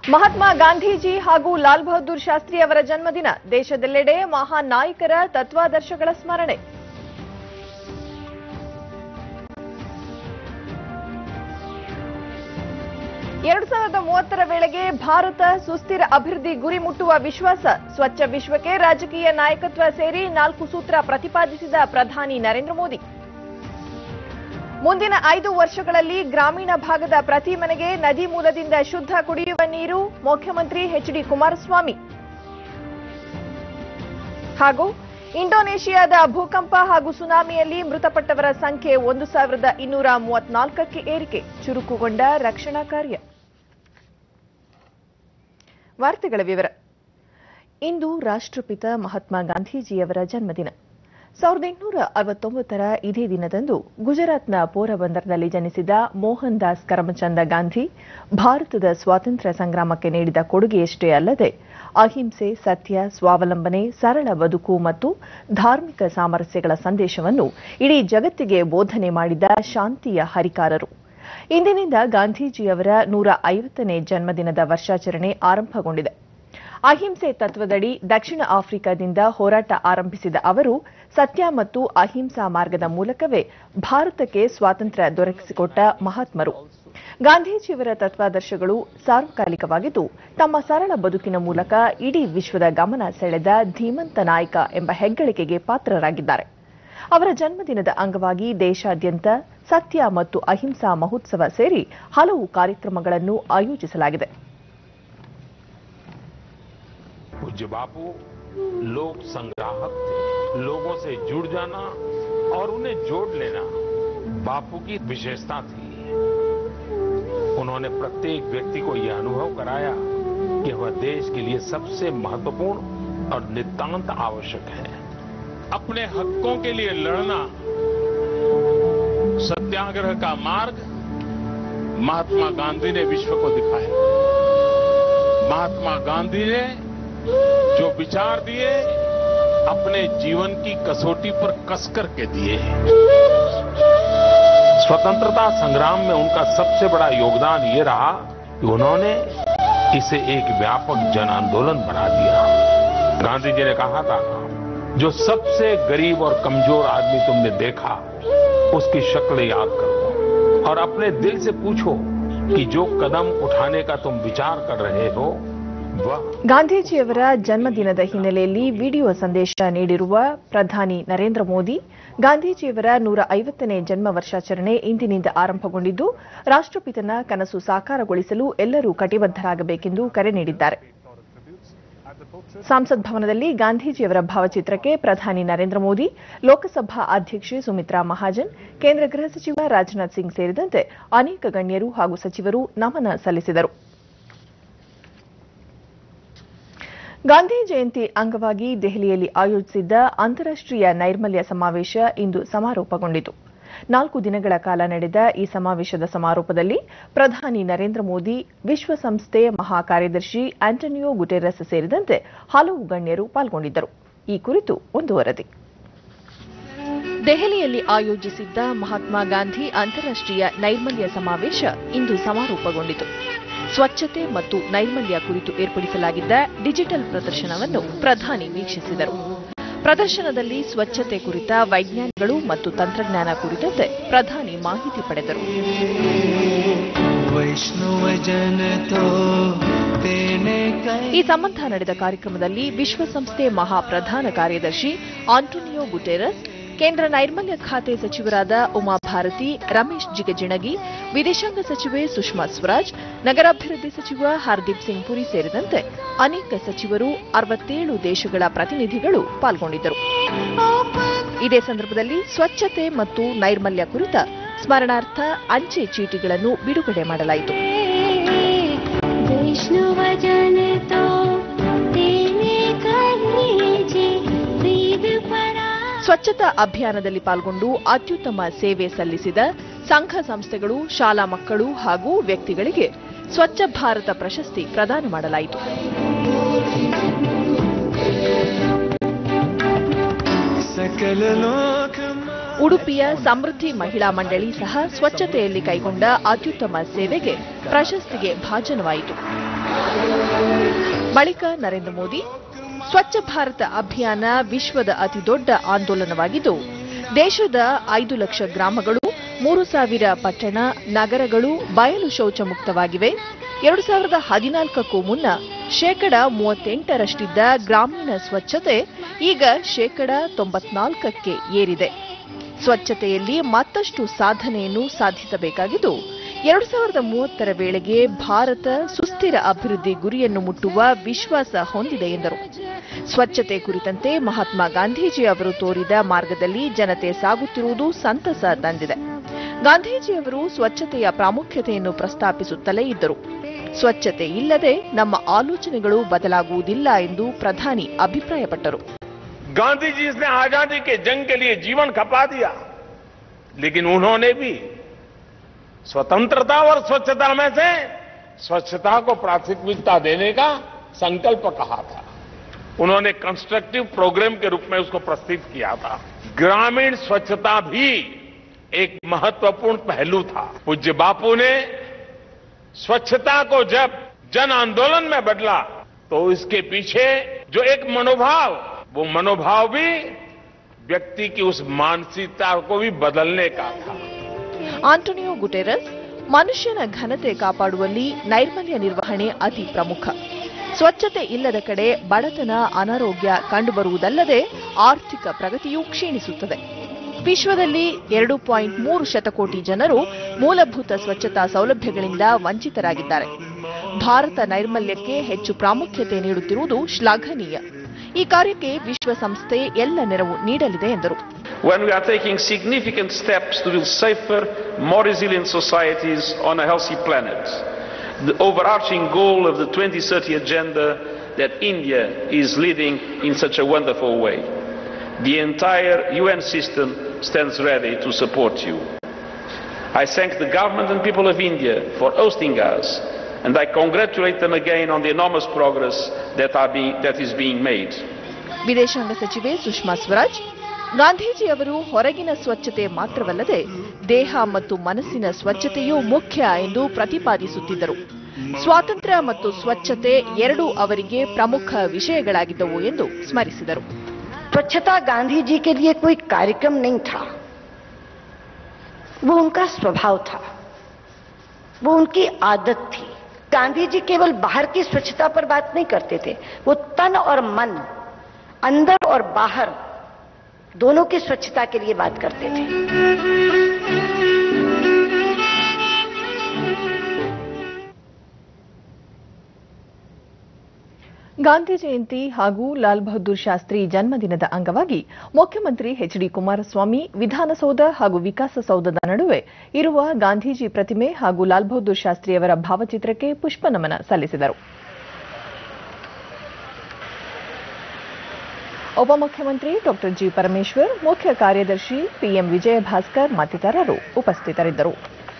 ಮಹಾತ್ಮ ಗಾಂಧೀಜಿ ಹಾಗೂ ಲಾಲ್ ಬಹದ್ದೂರ್ ಶಾಸ್ತ್ರಿ ಅವರ ಜನ್ಮದಿನ ದೇಶದೆಲ್ಲೆಡೆ ಮಹಾನ್ ನಾಯಕರ ತತ್ವಾದರ್ಶಗಳ ಸ್ಮರಣೆ ಎರಡು ಸಾವಿರದ ಮೂವತ್ತರ ವೇಳೆಗೆ ಭಾರತ ಸುಸ್ಥಿರ ಅಭಿವೃದ್ಧಿ ಗುರಿ ಮುಟ್ಟುವ ವಿಶ್ವಾಸ ಸ್ವಚ್ಛ ವಿಶ್ವಕ್ಕೆ ರಾಜಕೀಯ ನಾಯಕತ್ವ ಸೇರಿ ನಾಲ್ಕು ಸೂತ್ರ ಪ್ರತಿಪಾದಿಸಿದ ಪ್ರಧಾನಿ ನರೇಂದ್ರ ಮೋದಿ ಮುಂದಿನ ಐದು ವರ್ಷಗಳಲ್ಲಿ ಗ್ರಾಮೀಣ ಭಾಗದ ಪ್ರತಿ ಮನೆಗೆ ನದಿ ಮೂಲದಿಂದ ಶುದ್ಧ ಕುಡಿಯುವ ನೀರು ಮುಖ್ಯಮಂತ್ರಿ ಎಚ್ ಡಿ ಕುಮಾರಸ್ವಾಮಿ ಹಾಗೂ ಇಂಡೋನೇಷಿಯಾದ ಭೂಕಂಪ ಹಾಗೂ ಸುನಾಮಿಯಲ್ಲಿ ಮೃತಪಟ್ಟವರ ಸಂಖ್ಯೆ ಒಂದು ಸಾವಿರದ ಇನ್ನೂರ ಮೂವತ್ನಾಲ್ಕಕ್ಕೆ ಏರಿಕೆ ಚುರುಕುಗೊಂಡ ರಕ್ಷಣಾ ಕಾರ್ಯ ವಾರ್ತೆಗಳ ವಿವರ ಇಂದು ರಾಷ್ಟ್ರಪಿತ ಮಹಾತ್ಮ ಗಾಂಧೀಜಿಯವರ ಜನ್ಮದಿನ ಸಾವಿರದ ಎಂಟುನೂರ ಅರವತ್ತೊಂಬತ್ತರ ಇದೇ ದಿನದಂದು ಗುಜರಾತ್ನ ಪೋರಬಂದರ್ನಲ್ಲಿ ಜನಿಸಿದ ಮೋಹನ್ ದಾಸ್ ಕರಮಚಂದ ಗಾಂಧಿ ಭಾರತದ ಸ್ವಾತಂತ್ರ್ಯ ಸಂಗ್ರಾಮಕ್ಕೆ ನೀಡಿದ ಕೊಡುಗೆಯಷ್ಟೇ ಅಲ್ಲದೆ ಅಹಿಂಸೆ ಸತ್ಯ ಸ್ವಾವಲಂಬನೆ ಸರಳ ಬದುಕು ಮತ್ತು ಧಾರ್ಮಿಕ ಸಾಮರಸ್ಯಗಳ ಸಂದೇಶವನ್ನು ಇಡೀ ಜಗತ್ತಿಗೆ ಬೋಧನೆ ಮಾಡಿದ ಶಾಂತಿಯ ಹರಿಕಾರರು ಇಂದಿನಿಂದ ಗಾಂಧೀಜಿಯವರ ನೂರ ಐವತ್ತನೇ ಜನ್ಮದಿನದ ವರ್ಷಾಚರಣೆ ಆರಂಭಗೊಂಡಿದೆ ಅಹಿಂಸೆ ತತ್ವದಡಿ ದಕ್ಷಿಣ ಆಫ್ರಿಕಾದಿಂದ ಹೋರಾಟ ಆರಂಭಿಸಿದ ಅವರು ಸತ್ಯ ಮತ್ತು ಅಹಿಂಸಾ ಮಾರ್ಗದ ಮೂಲಕವೇ ಭಾರತಕ್ಕೆ ಸ್ವಾತಂತ್ರ್ಯ ದೊರಕಿಸಿಕೊಟ್ಟ ಮಹಾತ್ಮರು ಗಾಂಧೀಜಿಯವರ ತತ್ವಾದರ್ಶಗಳು ಸಾರ್ವಕಾಲಿಕವಾಗಿದ್ದು ತಮ್ಮ ಸರಳ ಬದುಕಿನ ಮೂಲಕ ಇಡೀ ವಿಶ್ವದ ಗಮನ ಸೆಳೆದ ಧೀಮಂತ ನಾಯಕ ಎಂಬ ಹೆಗ್ಗಳಿಕೆಗೆ ಪಾತ್ರರಾಗಿದ್ದಾರೆ ಅವರ ಜನ್ಮದಿನದ ಅಂಗವಾಗಿ ದೇಶಾದ್ಯಂತ ಸತ್ಯ ಮತ್ತು ಅಹಿಂಸಾ ಮಹೋತ್ಸವ ಸೇರಿ ಹಲವು ಕಾರ್ಯಕ್ರಮಗಳನ್ನು ಆಯೋಜಿಸಲಾಗಿದೆ पूज्य बापू लोक संग्राहक थे लोगों से जुड़ जाना और उन्हें जोड़ लेना बापू की विशेषता थी उन्होंने प्रत्येक व्यक्ति को यह अनुभव कराया कि वह देश के लिए सबसे महत्वपूर्ण और नितांत आवश्यक है अपने हकों के लिए लड़ना सत्याग्रह का मार्ग महात्मा गांधी ने विश्व को दिखाया महात्मा गांधी ने जो विचार दिए अपने जीवन की कसौटी पर कस करके दिए स्वतंत्रता संग्राम में उनका सबसे बड़ा योगदान ये रहा कि उन्होंने इसे एक व्यापक जन आंदोलन बना दिया गांधी जी ने कहा था जो सबसे गरीब और कमजोर आदमी तुमने देखा उसकी शक्ल याद करो और अपने दिल से पूछो कि जो कदम उठाने का तुम विचार कर रहे हो वह ಗಾಂಧೀಜಿಯವರ ಜನ್ಮದಿನದ ಹಿನ್ನೆಲೆಯಲ್ಲಿ ವಿಡಿಯೋ ಸಂದೇಶ ನೀಡಿರುವ ಪ್ರಧಾನಿ ನರೇಂದ್ರ ಮೋದಿ ಗಾಂಧೀಜಿಯವರ ನೂರ ಐವತ್ತನೇ ಜನ್ಮ ವರ್ಷಾಚರಣೆ ಇಂದಿನಿಂದ ಆರಂಭಗೊಂಡಿದ್ದು ರಾಷ್ಟ್ರಪಿತನ ಕನಸು ಸಾಕಾರಗೊಳಿಸಲು ಎಲ್ಲರೂ ಕಟಿಬದ್ದರಾಗಬೇಕೆಂದು ಕರೆ ನೀಡಿದ್ದಾರೆ ಸಂಸತ್ ಭವನದಲ್ಲಿ ಗಾಂಧೀಜಿಯವರ ಭಾವಚಿತ್ರಕ್ಕೆ ಪ್ರಧಾನಿ ನರೇಂದ್ರ ಮೋದಿ ಲೋಕಸಭಾ ಅಧ್ಯಕ್ಷೆ ಸುಮಿತ್ರಾ ಮಹಾಜನ್ ಕೇಂದ್ರ ಗೃಹ ಸಚಿವ ರಾಜನಾಥ್ ಸಿಂಗ್ ಸೇರಿದಂತೆ ಅನೇಕ ಗಣ್ಯರು ಹಾಗೂ ಸಚಿವರು ನಮನ ಸಲ್ಲಿಸಿದರು ಗಾಂಧಿ ಜಯಂತಿ ಅಂಗವಾಗಿ ದೆಹಲಿಯಲ್ಲಿ ಆಯೋಜಿಸಿದ್ದ ಅಂತಾರಾಷ್ಟೀಯ ನೈರ್ಮಲ್ಯ ಸಮಾವೇಶ ಇಂದು ಸಮಾರೋಪಗೊಂಡಿತು ನಾಲ್ಕು ದಿನಗಳ ಕಾಲ ನಡೆದ ಈ ಸಮಾವೇಶದ ಸಮಾರೋಪದಲ್ಲಿ ಪ್ರಧಾನಿ ನರೇಂದ್ರ ಮೋದಿ ವಿಶ್ವಸಂಸ್ಥೆ ಮಹಾ ಕಾರ್ಯದರ್ಶಿ ಆಂಟನಿಯೋ ಗುಟೆರಸ್ ಸೇರಿದಂತೆ ಹಲವು ಗಣ್ಯರು ಪಾಲ್ಗೊಂಡಿದ್ದರು ಈ ಕುರಿತು ಒಂದು ವರದಿ ದೆಹಲಿಯಲ್ಲಿ ಆಯೋಜಿಸಿದ್ದ ಮಹಾತ್ಮ ಗಾಂಧಿ ಅಂತಾರಾಷ್ಟೀಯ ನೈರ್ಮಲ್ಯ ಸಮಾವೇಶ ಇಂದು ಸಮಾರೋಪಗೊಂಡಿತು ಸ್ವಚ್ಛತೆ ಮತ್ತು ನೈರ್ಮಲ್ಯ ಕುರಿತು ಏರ್ಪಡಿಸಲಾಗಿದ್ದ ಡಿಜಿಟಲ್ ಪ್ರದರ್ಶನವನ್ನು ಪ್ರಧಾನಿ ವೀಕ್ಷಿಸಿದರು ಪ್ರದರ್ಶನದಲ್ಲಿ ಸ್ವಚ್ಛತೆ ಕುರಿತ ವೈಜ್ಞಾನಿಗಳು ಮತ್ತು ತಂತ್ರಜ್ಞಾನ ಕುರಿತಂತೆ ಪ್ರಧಾನಿ ಮಾಹಿತಿ ಪಡೆದರು वैष्णव जन तो तेने कई ಈ ಸಂಬಂಧ ನಡೆದ ಕಾರ್ಯಕ್ರಮದಲ್ಲಿ ವಿಶ್ವಸಂಸ್ಥೆ ಮಹಾ ಪ್ರಧಾನ ಕಾರ್ಯದರ್ಶಿ ಆಂಟೋನಿಯೋ ಗುಟೆರಸ್ ಕೇಂದ್ರ ನೈರ್ಮಲ್ಯ ಖಾತೆ ಸಚಿವರಾದ ಉಮಾ ಭಾರತಿ ರಮೇಶ್ ಜಿಗಜಿಣಗಿ ವಿದೇಶಾಂಗ ಸಚಿವೆ ಸುಷ್ಮಾ ಸ್ವರಾಜ್ ನಗರಾಭಿವೃದ್ಧಿ ಸಚಿವ ಹರ್ದೀಪ್ ಸಿಂಗ್ ಪುರಿ ಸೇರಿದಂತೆ ಅನೇಕ ಸಚಿವರು ಅರವತ್ತೇಳು ದೇಶಗಳ ಪ್ರತಿನಿಧಿಗಳು ಪಾಲ್ಗೊಂಡಿದ್ದರು ಇದೇ ಸಂದರ್ಭದಲ್ಲಿ ಸ್ವಚ್ಛತೆ ಮತ್ತು ನೈರ್ಮಲ್ಯ ಕುರಿತ ಸ್ಮರಣಾರ್ಥ ಅಂಚೆ ಚೀಟಿಗಳನ್ನು ಬಿಡುಗಡೆ ಮಾಡಲಾಯಿತು वैष्णव जन तो तेने कलेजे वेद परा ಸ್ವಚ್ಛತಾ ಅಭಿಯಾನದಲ್ಲಿ ಪಾಲ್ಗೊಂಡು ಅತ್ಯುತ್ತಮ ಸೇವೆ ಸಲ್ಲಿಸಿದ ಸಂಘ ಸಂಸ್ಥೆಗಳು ಶಾಲಾ ಮಕ್ಕಳು ಹಾಗೂ ವ್ಯಕ್ತಿಗಳಿಗೆ ಸ್ವಚ್ಛ ಭಾರತ ಪ್ರಶಸ್ತಿ ಪ್ರದಾನ ಮಾಡಲಾಯಿತು सकल लोक ಉಡುಪಿಯ ಸಮೃದ್ಧಿ ಮಹಿಳಾ ಮಂಡಳಿ ಸಹ ಸ್ವಚ್ಛತೆಯಲ್ಲಿ ಕೈಗೊಂಡ ಅತ್ಯುತ್ತಮ ಸೇವೆಗೆ ಪ್ರಶಸ್ತಿಗೆ ಭಾಜನವಾಯಿತು ಬಳಿಕ ನರೇಂದ್ರ ಮೋದಿ ಸ್ವಚ್ಛ ಭಾರತ ಅಭಿಯಾನ ವಿಶ್ವದ ಅತಿದೊಡ್ಡ ಆಂದೋಲನವಾಗಿದ್ದು ದೇಶದ ಐದು ಲಕ್ಷ ಗ್ರಾಮಗಳು ಮೂರು ಸಾವಿರ ಪಟ್ಟಣ ನಗರಗಳು ಬಯಲು ಶೌಚ ಮುಕ್ತವಾಗಿವೆ ಎರಡು ಸಾವಿರದ ಹದಿನಾಲ್ಕಕ್ಕೂ ಮುನ್ನ ಶೇಕಡ ಮೂವತ್ತೆಂಟರಷ್ಟಿದ್ದ ಗ್ರಾಮೀಣ ಸ್ವಚ್ಛತೆ ಈಗ ಶೇಕಡ ತೊಂಬತ್ನಾಲ್ಕಕ್ಕೆ ಏರಿದೆ ಸ್ವಚ್ಛತೆಯಲ್ಲಿ ಮತ್ತಷ್ಟು ಸಾಧನೆಯನ್ನು ಸಾಧಿಸಬೇಕಾಗಿದ್ದು ಎರಡು ಸಾವಿರದ ಮೂವತ್ತರ ವೇಳೆಗೆ ಭಾರತ ಸುಸ್ಥಿರ ಅಭಿವೃದ್ಧಿ ಗುರಿಯನ್ನು ಮುಟ್ಟುವ ವಿಶ್ವಾಸ ಹೊಂದಿದೆ ಎಂದರು ಸ್ವಚ್ಛತೆ ಕುರಿತಂತೆ ಮಹಾತ್ಮ ಗಾಂಧೀಜಿ ಅವರು ತೋರಿದ ಮಾರ್ಗದಲ್ಲಿ ಜನತೆ ಸಾಗುತ್ತಿರುವುದು ಸಂತಸ ತಂದಿದೆ ಗಾಂಧೀಜಿಯವರು ಸ್ವಚ್ಛತೆಯ ಪ್ರಾಮುಖ್ಯತೆಯನ್ನು ಪ್ರಸ್ತಾಪಿಸುತ್ತಲೇ ಇದ್ದರು ಸ್ವಚ್ಛತೆ ಇಲ್ಲದೆ ನಮ್ಮ ಆಲೋಚನೆಗಳು ಬದಲಾಗುವುದಿಲ್ಲ ಎಂದು ಪ್ರಧಾನಿ ಅಭಿಪ್ರಾಯಪಟ್ಟರು गांधी जी ने आजादी के जंग के लिए जीवन खपा दिया लेकिन उन्होंने भी स्वतंत्रता और स्वच्छता में से स्वच्छता को प्राथमिकता देने का संकल्प कहा था उन्होंने कंस्ट्रक्टिव प्रोग्राम के रूप में उसको प्रस्तुत किया था ग्रामीण स्वच्छता भी एक महत्वपूर्ण पहलू था पूज्य बापू ने स्वच्छता को जब जन आंदोलन में बदला तो इसके पीछे जो एक मनोभाव वो मनोभाव भी व्यक्ति की उस मानसिकता को भी बदलने का था ಆಂಟೋನಿಯೋ ಗುಟೆರಸ್ ಮನುಷ್ಯನ ಘನತೆ ಕಾಪಾಡುವಲ್ಲಿ ನೈರ್ಮಲ್ಯ ನಿರ್ವಹಣೆ ಅತಿ ಪ್ರಮುಖ ಸ್ವಚ್ಛತೆ ಇಲ್ಲದ ಕಡೆ ಬಡತನ ಅನಾರೋಗ್ಯ ಕಂಡುಬರುವುದಲ್ಲದೆ ಆರ್ಥಿಕ ಪ್ರಗತಿಯೂ ಕ್ಷೀಣಿಸುತ್ತದೆ ವಿಶ್ವದಲ್ಲಿ ಎರಡು ಪಾಯಿಂಟ್ ಮೂರು ಶತಕೋಟಿ ಜನರು ಮೂಲಭೂತ ಸ್ವಚ್ಛತಾ ಸೌಲಭ್ಯಗಳಿಂದ ವಂಚಿತರಾಗಿದ್ದಾರೆ ಭಾರತ ನೈರ್ಮಲ್ಯಕ್ಕೆ ಹೆಚ್ಚು ಪ್ರಾಮುಖ್ಯತೆ ನೀಡುತ್ತಿರುವುದು ಶ್ಲಾಘನೀಯ ಈ ಕಾರ್ಯಕ್ಕೆ ವಿಶ್ವಸಂಸ್ಥೆ ಎಲ್ಲ ನೆರವು ನೀಡಲಿದೆ ಎಂದರು when we are taking significant steps to build safer, more resilient societies on a healthy planet. The overarching goal of the 2030 agenda that India is leading in such a wonderful way. The entire UN system stands ready to support you. I thank the government and people of India for hosting us, and I congratulate them again on the enormous progress that, are being, that is being made. ವಿದೇಶಾಂಗ ಸಚಿವೆ ಸುಷ್ಮಾ ಸ್ವರಾಜ್ ಗಾಂಧೀಜಿಯವರು ಹೊರಗಿನ ಸ್ವಚ್ಛತೆ ಮಾತ್ರವಲ್ಲದೆ ದೇಹ ಮತ್ತು ಮನಸ್ಸಿನ ಸ್ವಚ್ಛತೆಯೂ ಮುಖ್ಯ ಎಂದು ಪ್ರತಿಪಾದಿಸುತ್ತಿದ್ದರು ಸ್ವಾತಂತ್ರ್ಯ ಮತ್ತು ಸ್ವಚ್ಛತೆ ಎರಡೂ ಅವರಿಗೆ ಪ್ರಮುಖ ವಿಷಯಗಳಾಗಿದ್ದವು ಎಂದು ಸ್ಮರಿಸಿದರು स्वच्छता गांधी जी के लिए कोई कार्यक्रम नहीं था वो उनका स्वभाव था वो उनकी आदत थी गांधी जी केवल बाहर की स्वच्छता पर बात नहीं करते थे वो तन और मन अंदर और बाहर दोनों की स्वच्छता के लिए बात करते थे ಗಾಂಧಿ ಜಯಂತಿ ಹಾಗೂ ಲಾಲ್ ಬಹದ್ದೂರ್ ಶಾಸ್ತ್ರಿ ಜನ್ಮದಿನದ ಅಂಗವಾಗಿ ಮುಖ್ಯಮಂತ್ರಿ ಎಚ್ ಡಿ ಕುಮಾರಸ್ವಾಮಿ ವಿಧಾನಸೌಧ ಹಾಗೂ ವಿಕಾಸಸೌಧದ ನಡುವೆ ಇರುವ ಗಾಂಧೀಜಿ ಪ್ರತಿಮೆ ಹಾಗೂ ಲಾಲ್ ಬಹದ್ದೂರ್ ಶಾಸ್ತ್ರಿಯವರ ಭಾವಚಿತ್ರಕ್ಕೆ ಪುಷ್ಪನಮನ ಸಲ್ಲಿಸಿದರು ಉಪಮುಖ್ಯಮಂತ್ರಿ ಡಾ ಜಿ ಪರಮೇಶ್ವರ್ ಮುಖ್ಯ ಕಾರ್ಯದರ್ಶಿ ಪಿಎಂ ವಿಜಯ ಭಾಸ್ಕರ್ ಮತ್ತಿತರರು ಉಪಸ್ಥಿತರಿದ್ದರು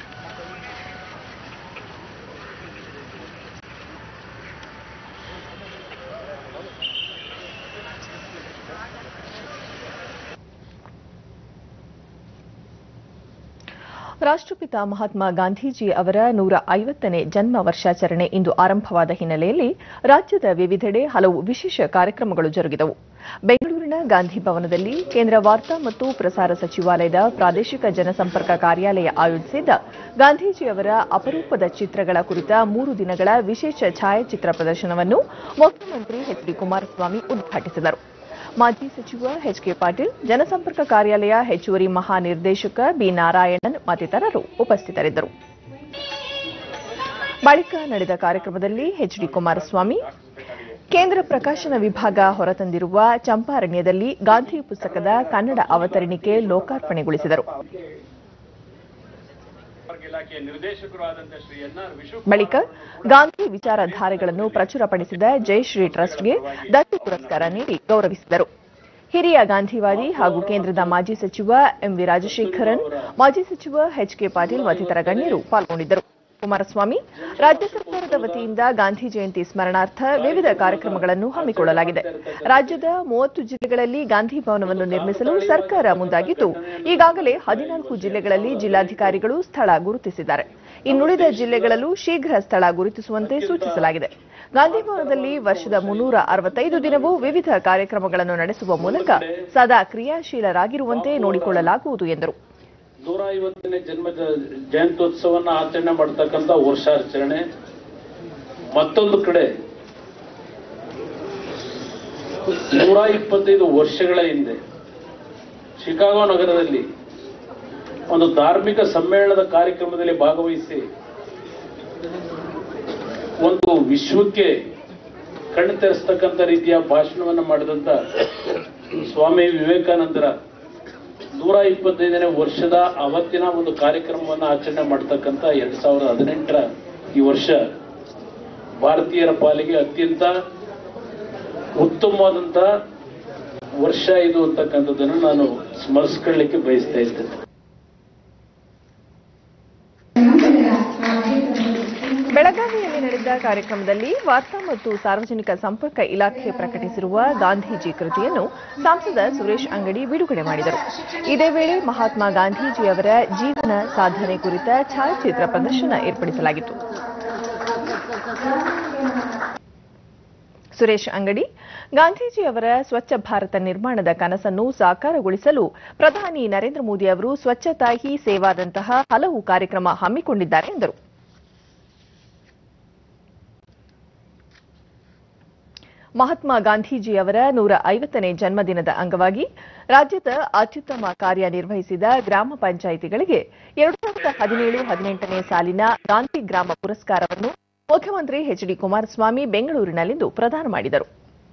ರಾಷ್ಟ್ರಪಿತ ಮಹಾತ್ಮ ಗಾಂಧೀಜಿ ಅವರ ನೂರ ಐವತ್ತನೇ ಜನ್ಮ ವರ್ಷಾಚರಣೆ ಇಂದು ಆರಂಭವಾದ ಹಿನ್ನೆಲೆಯಲ್ಲಿ ರಾಜ್ಯದ ವಿವಿಧೆಡೆ ಹಲವು ವಿಶೇಷ ಕಾರ್ಯಕ್ರಮಗಳು ಜರುಗಿದವು ಬೆಂಗಳೂರಿನ ಗಾಂಧಿ ಭವನದಲ್ಲಿ ಕೇಂದ್ರ ವಾರ್ತಾ ಮತ್ತು ಪ್ರಸಾರ ಸಚಿವಾಲಯದ ಪ್ರಾದೇಶಿಕ ಜನಸಂಪರ್ಕ ಕಾರ್ಯಾಲಯ ಆಯೋಜಿಸಿದ್ದ ಗಾಂಧೀಜಿಯವರ ಅಪರೂಪದ ಚಿತ್ರಗಳ ಕುರಿತ ಮೂರು ದಿನಗಳ ವಿಶೇಷ ಛಾಯಾಚಿತ್ರ ಪ್ರದರ್ಶನವನ್ನು ಮುಖ್ಯಮಂತ್ರಿ ಎಚ್ ಡಿ ಕುಮಾರಸ್ವಾಮಿ ಉದ್ಘಾಟಿಸಿದರು ಮಾಜಿ ಸಚಿವ ಎಚ್ ಕೆ ಪಾಟೀಲ್ ಜನಸಂಪರ್ಕ ಕಾರ್ಯಾಲಯ ಹೆಚ್ಚುವರಿ ಮಹಾನಿರ್ದೇಶಕ ಬಿ ನಾರಾಯಣನ್ ಮತ್ತಿತರರು ಉಪಸ್ಥಿತರಿದ್ದರು ಬಳಿಕ ನಡೆದ ಕಾರ್ಯಕ್ರಮದಲ್ಲಿ ಎಚ್ ಡಿ ಕುಮಾರಸ್ವಾಮಿ ಕೇಂದ್ರ ಪ್ರಕಾಶನ ವಿಭಾಗ ಹೊರತಂದಿರುವ ಚಂಪಾರಣ್ಯದಲ್ಲಿ ಗಾಂಧಿ ಪುಸ್ತಕದ ಕನ್ನಡ ಅವತರಣಿಕೆ ಲೋಕಾರ್ಪಣೆಗೊಳಿಸಿದರು ಬಳಿಕ ಗಾಂಧಿ ವಿಚಾರಧಾರೆಗಳನ್ನು ಪ್ರಚುರಪಡಿಸಿದ ಜಯಶ್ರೀ ಟ್ರಸ್ಟ್ಗೆ ದತ್ತಿ ಪುರಸ್ಕಾರ ನೀಡಿ ಗೌರವಿಸಿದರು ಹಿರಿಯ ಗಾಂಧಿವಾದಿ ಹಾಗೂ ಕೇಂದ್ರದ ಮಾಜಿ ಸಚಿವ ಎಂವಿ ರಾಜಶೇಖರನ್ ಮಾಜಿ ಸಚಿವ ಎಚ್ ಕೆ ಪಾಟೀಲ್ ಮತ್ತಿತರ ಗಣ್ಯರು ಪಾಲ್ಗೊಂಡಿದ್ದರು ಕುಮಾರಸ್ವಾಮಿ ರಾಜ್ಯ ಸರ್ಕಾರದ ವತಿಯಿಂದ ಗಾಂಧಿ ಜಯಂತಿ ಸ್ಮರಣಾರ್ಥ ವಿವಿಧ ಕಾರ್ಯಕ್ರಮಗಳನ್ನು ಹಮ್ಮಿಕೊಳ್ಳಲಾಗಿದೆ ರಾಜ್ಯದ ಮೂವತ್ತು ಜಿಲ್ಲೆಗಳಲ್ಲಿ ಗಾಂಧಿ ಭವನವನ್ನು ನಿರ್ಮಿಸಲು ಸರ್ಕಾರ ಮುಂದಾಗಿದ್ದು ಈಗಾಗಲೇ ಹದಿನಾಲ್ಕು ಜಿಲ್ಲೆಗಳಲ್ಲಿ ಜಿಲ್ಲಾಧಿಕಾರಿಗಳು ಸ್ಥಳ ಗುರುತಿಸಿದ್ದಾರೆ ಇನ್ನುಳಿದ ಜಿಲ್ಲೆಗಳಲ್ಲೂ ಶೀಘ್ರ ಸ್ಥಳ ಗುರುತಿಸುವಂತೆ ಸೂಚಿಸಲಾಗಿದೆ ಗಾಂಧಿ ಭವನದಲ್ಲಿ ವರ್ಷದ ಮುನ್ನೂರ ಅರವತ್ತೈದು ದಿನವೂ ವಿವಿಧ ಕಾರ್ಯಕ್ರಮಗಳನ್ನು ನಡೆಸುವ ಮೂಲಕ ಸದಾ ಕ್ರಿಯಾಶೀಲರಾಗಿರುವಂತೆ ನೋಡಿಕೊಳ್ಳಲಾಗುವುದು ಎಂದರು ನೂರ ಐವತ್ತನೇ ಜನ್ಮ ಜ- ಜಯಂತ್ಯೋತ್ಸವನ್ನ ಆಚರಣೆ ಮಾಡ್ತಕ್ಕಂಥ ವರ್ಷಾಚರಣೆ ಮತ್ತೊಂದು ಕಡೆ ನೂರ ಇಪ್ಪತ್ತೈದು ವರ್ಷಗಳ ಹಿಂದೆ ಶಿಕಾಗೋ ನಗರದಲ್ಲಿ ಒಂದು ಧಾರ್ಮಿಕ ಸಮ್ಮೇಳನದ ಕಾರ್ಯಕ್ರಮದಲ್ಲಿ ಭಾಗವಹಿಸಿ ಒಂದು ವಿಶ್ವಕ್ಕೆ ಕಣ್ಣು ತೆರೆಸ್ತಕ್ಕಂಥ ರೀತಿಯ ಭಾಷಣವನ್ನು ಮಾಡಿದಂತ ಸ್ವಾಮಿ ವಿವೇಕಾನಂದರ ನೂರ ಇಪ್ಪತ್ತೈದನೇ ವರ್ಷದ ಅವತ್ತಿನ ಒಂದು ಕಾರ್ಯಕ್ರಮವನ್ನು ಆಚರಣೆ ಮಾಡ್ತಕ್ಕಂಥ ಎರಡ್ ಸಾವಿರದ ಹದಿನೆಂಟರ ಈ ವರ್ಷ ಭಾರತೀಯರ ಪಾಲಿಗೆ ಅತ್ಯಂತ ಉತ್ತಮವಾದಂತ ವರ್ಷ ಇದು ಅಂತಕ್ಕಂಥದ್ದನ್ನು ನಾನು ಸ್ಮರಿಸ್ಕೊಳ್ಳಿಕ್ಕೆ ಬಯಸ್ತಾ ಇದ್ದೇನೆ ಬೆಳಗಾವಿಯಲ್ಲಿ ನಡೆದ ಕಾರ್ಯಕ್ರಮದಲ್ಲಿ ವಾರ್ತಾ ಮತ್ತು ಸಾರ್ವಜನಿಕ ಸಂಪರ್ಕ ಇಲಾಖೆ ಪ್ರಕಟಿಸಿರುವ ಗಾಂಧೀಜಿ ಕೃತಿಯನ್ನು ಸಂಸದ ಸುರೇಶ್ ಅಂಗಡಿ ಬಿಡುಗಡೆ ಮಾಡಿದರು ಇದೇ ವೇಳೆ ಮಹಾತ್ಮ ಗಾಂಧೀಜಿಯವರ ಜೀವನ ಸಾಧನೆ ಕುರಿತ ಛಾಯಾಚಿತ್ರ ಪ್ರದರ್ಶನ ಏರ್ಪಡಿಸಲಾಗಿತ್ತು ಸುರೇಶ್ ಅಂಗಡಿ ಗಾಂಧೀಜಿಯವರ ಸ್ವಚ್ಛ ಭಾರತ ನಿರ್ಮಾಣದ ಕನಸನ್ನು ಸಾಕಾರಗೊಳಿಸಲು ಪ್ರಧಾನಿ ನರೇಂದ್ರ ಮೋದಿ ಅವರು ಸ್ವಚ್ಛತಾ ಹಿ ಸೇವಾದಂತಹ ಹಲವು ಕಾರ್ಯಕ್ರಮ ಹಮ್ಮಿಕೊಂಡಿದ್ದಾರೆ ಎಂದರು ಮಹಾತ್ಮ ಗಾಂಧೀಜಿಯವರ ನೂರ ಐವತ್ತನೇ ಜನ್ಮದಿನದ ಅಂಗವಾಗಿ ರಾಜ್ಯದ ಅತ್ಯುತ್ತಮ ಕಾರ್ಯನಿರ್ವಹಿಸಿದ ಗ್ರಾಮ ಪಂಚಾಯಿತಿಗಳಿಗೆ ಎರಡು ಸಾವಿರದ ಹದಿನೇಳು ಹದಿನೆಂಟನೇ ಸಾಲಿನ ಗಾಂಧಿ ಗ್ರಾಮ ಪುರಸ್ಕಾರವನ್ನು ಮುಖ್ಯಮಂತ್ರಿ ಎಚ್ ಡಿ ಕುಮಾರಸ್ವಾಮಿ ಬೆಂಗಳೂರಿನಲ್ಲಿಂದು ಪ್ರದಾನ ಮಾಡಿದರು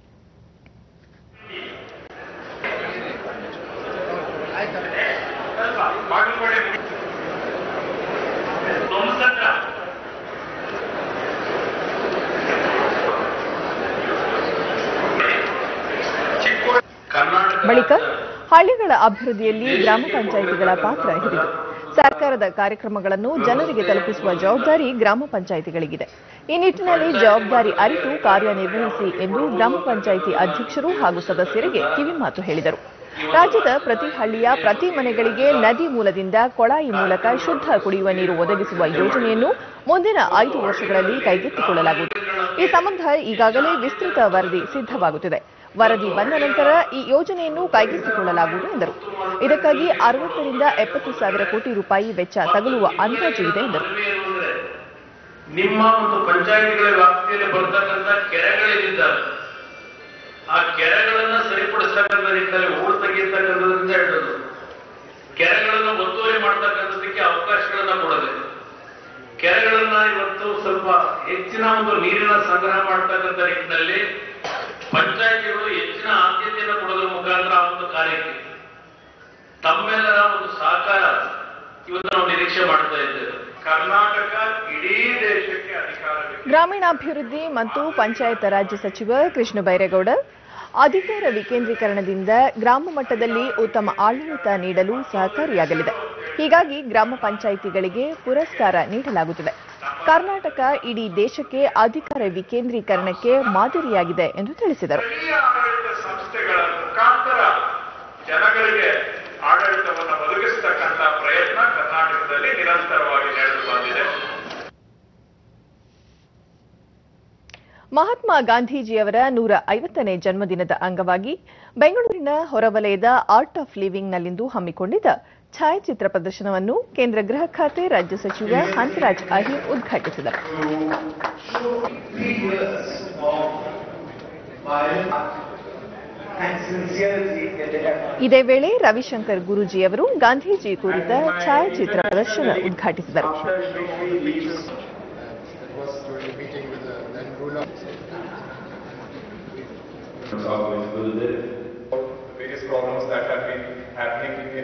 ಬಳಿಕ ಹಳ್ಳಿಗಳ ಅಭಿವೃದ್ಧಿಯಲ್ಲಿ ಗ್ರಾಮ ಪಂಚಾಯಿತಿಗಳ ಪಾತ್ರ ಹಿರಿದು ಸರ್ಕಾರದ ಕಾರ್ಯಕ್ರಮಗಳನ್ನು ಜನರಿಗೆ ತಲುಪಿಸುವ ಜವಾಬ್ದಾರಿ ಗ್ರಾಮ ಪಂಚಾಯಿತಿಗಳಿಗಿದೆ ಈ ನಿಟ್ಟಿನಲ್ಲಿ ಜವಾಬ್ದಾರಿ ಅರಿತು ಕಾರ್ಯನಿರ್ವಹಿಸಿ ಎಂದು ಗ್ರಾಮ ಪಂಚಾಯಿತಿ ಅಧ್ಯಕ್ಷರು ಹಾಗೂ ಸದಸ್ಯರಿಗೆ ಕಿವಿಮಾತು ಹೇಳಿದರು ರಾಜ್ಯದ ಪ್ರತಿ ಹಳ್ಳಿಯ ಪ್ರತಿ ಮನೆಗಳಿಗೆ ನದಿ ಮೂಲದಿಂದ ಕೊಳಾಯಿ ಮೂಲಕ ಶುದ್ಧ ಕುಡಿಯುವ ನೀರು ಒದಗಿಸುವ ಯೋಜನೆಯನ್ನು ಮುಂದಿನ ಐದು ವರ್ಷಗಳಲ್ಲಿ ಕೈಗೆತ್ತಿಕೊಳ್ಳಲಾಗುವುದು ಈ ಸಂಬಂಧ ಈಗಾಗಲೇ ವಿಸ್ತೃತ ವರದಿ ಸಿದ್ಧವಾಗುತ್ತಿದೆ ವರದಿ ಬಂದ ನಂತರ ಈ ಯೋಜನೆಯನ್ನು ಕೈಗೆತ್ತಿಕೊಳ್ಳಲಾಗುವುದು ಎಂದರು ಇದಕ್ಕಾಗಿ ಅರವತ್ತರಿಂದ ಎಪ್ಪತ್ತು ಸಾವಿರ ಕೋಟಿ ರೂಪಾಯಿ ವೆಚ್ಚ ತಗುಲುವ ಅಂದಾಜು ಇದೆ ಎಂದರು ನಿಮ್ಮ ಒಂದು ಪಂಚಾಯತಿಗಳ ವ್ಯಾಪ್ತಿಯಲ್ಲಿ ಬರ್ತಕ್ಕಂಥ ಕೆರೆಗಳಿದ್ದಾವೆ ಆ ಕೆರೆಗಳನ್ನ ಸರಿಪಡಿಸ್ತಕ್ಕಂಥ ನಿಟ್ಟಿನಲ್ಲಿ ಹೂಳು ತೆಗೆಯತಕ್ಕಂಥದ್ರಿಂದ ಹಿಡಿದು ಕೆರೆಗಳನ್ನು ಒತ್ತುವರಿ ಮಾಡ್ತಕ್ಕಂಥದಕ್ಕೆ ಅವಕಾಶಗಳನ್ನ ಕೊಡದೆ ಕೆರೆಗಳನ್ನ ಇವತ್ತು ಸ್ವಲ್ಪ ಹೆಚ್ಚಿನ ಒಂದು ನೀರಿನ ಸಂಗ್ರಹ ಮಾಡ್ತಕ್ಕಂಥ ನಿಟ್ಟಿನಲ್ಲಿ ಪಂಚಾಯತಿಗಳು ಹೆಚ್ಚಿನ ಆದ್ಯತೆಯನ್ನು ಕೊಡೋದ್ರ ಮುಖಾಂತರ ಆ ಒಂದು ಕಾರ್ಯಕ್ಕೆ ತಮ್ಮೆಲ್ಲರ ಒಂದು ಸಹಕಾರ ಇವತ್ತು ನಾವು ನಿರೀಕ್ಷೆ ಮಾಡ್ತಾ ಇದ್ದೇವೆ ಕರ್ನಾಟಕ ಇಡೀ ದೇಶಕ್ಕೆ ಅಧಿಕಾರ ಗ್ರಾಮೀಣಾಭಿವೃದ್ಧಿ ಮತ್ತು ಪಂಚಾಯತ್ ರಾಜ್ಯ ಸಚಿವ ಕೃಷ್ಣ ಬೈರೇಗೌಡ ಅಧಿಕಾರ ವಿಕೇಂದ್ರೀಕರಣದಿಂದ ಗ್ರಾಮ ಮಟ್ಟದಲ್ಲಿ ಉತ್ತಮ ಆಡಳಿತ ನೀಡಲು ಸಹಕಾರಿಯಾಗಲಿದೆ ಹೀಗಾಗಿ ಗ್ರಾಮ ಪಂಚಾಯಿತಿಗಳಿಗೆ ಪುರಸ್ಕಾರ ನೀಡಲಾಗುತ್ತಿದೆ ಕರ್ನಾಟಕ ಇಡೀ ದೇಶಕ್ಕೆ ಅಧಿಕಾರ ವಿಕೇಂದ್ರೀಕರಣಕ್ಕೆ ಮಾದರಿಯಾಗಿದೆ ಎಂದು ತಿಳಿಸಿದರು ಸ್ಥಳೀಯ ಆಡಳಿತ ಸಂಸ್ಥೆಗಳ ಮುಖಾಂತರ ಜನಗಳಿಗೆ ಆಡಳಿತವನ್ನು ಒದಗಿಸತಕ್ಕಂತ ಪ್ರಯತ್ನ ಕರ್ನಾಟಕದಲ್ಲಿ ನಿರಂತರವಾಗಿ ನಡೆದು ಬಂದಿದೆ ಮಹಾತ್ಮ ಗಾಂಧೀಜಿಯವರ ನೂರ ಐವತ್ತನೇ ಜನ್ಮದಿನದ ಅಂಗವಾಗಿ ಬೆಂಗಳೂರಿನ ಹೊರವಲಯದ ಆರ್ಟ್ ಆಫ್ ಲಿವಿಂಗ್ನಲ್ಲಿಂದು ಹಮ್ಮಿಕೊಂಡಿದ್ದ ಛಾಯಾಚಿತ್ರ ಪ್ರದರ್ಶನವನ್ನು ಕೇಂದ್ರ ಗೃಹ ಖಾತೆ ರಾಜ್ಯ ಸಚಿವ ಹಂಸರಾಜ್ ಅಹಿರ್ ಉದ್ಘಾಟಿಸಿದರು ಇದೇ ವೇಳೆ ರವಿಶಂಕರ್ ಗುರೂಜಿಯವರು ಗಾಂಧೀಜಿ ಕುರಿತ ಛಾಯಾಚಿತ್ರ ಪ್ರದರ್ಶನ ಉದ್ಘಾಟಿಸಿದರು various problems that have been happening in